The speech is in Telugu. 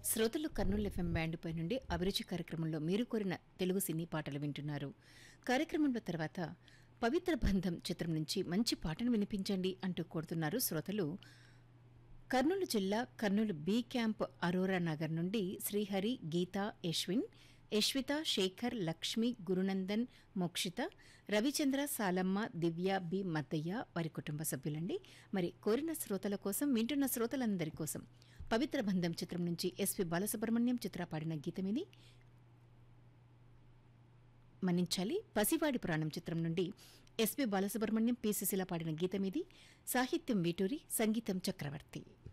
శ్రోతలు కర్నూలు ఎఫ్ఎం బ్యాండ్ పై నుండి అభిరుచి కార్యక్రమంలో మీరు కోరిన తెలుగు సినీ పాటలు వింటున్నారు కార్యక్రమంలో తర్వాత పవిత్ర బంధం చిత్రం నుంచి మంచి పాటను వినిపించండి అంటూ కోరుతున్నారు శ్రోతలు కర్నూలు జిల్లా Kurnool B camp Aurora Nagar నుండి శ్రీహరి గీత యశ్విన్ యశ్విత శేఖర్ లక్ష్మి గురునందన్ మోక్షిత రవిచంద్ర సాలమ్మ దివ్య బి మద్దయ్య వారి కుటుంబ సభ్యులండి మరి కోరిన శ్రోతల కోసం వింటున్న శ్రోతలందరి కోసం పవిత్ర బంధం చిత్రం నుంచి ఎస్పి బాలసుబ్రహ్మణ్యం చిత్ర పాడిన గీతం ఇది మన్నించాలి పసివాడి పురాణం చిత్రం నుండి ఎస్పి బాలసుబ్రహ్మణ్యం పి సుశీల పాడిన గీతం ఇది సాహిత్యం వీటూరి సంగీతం చక్రవర్తి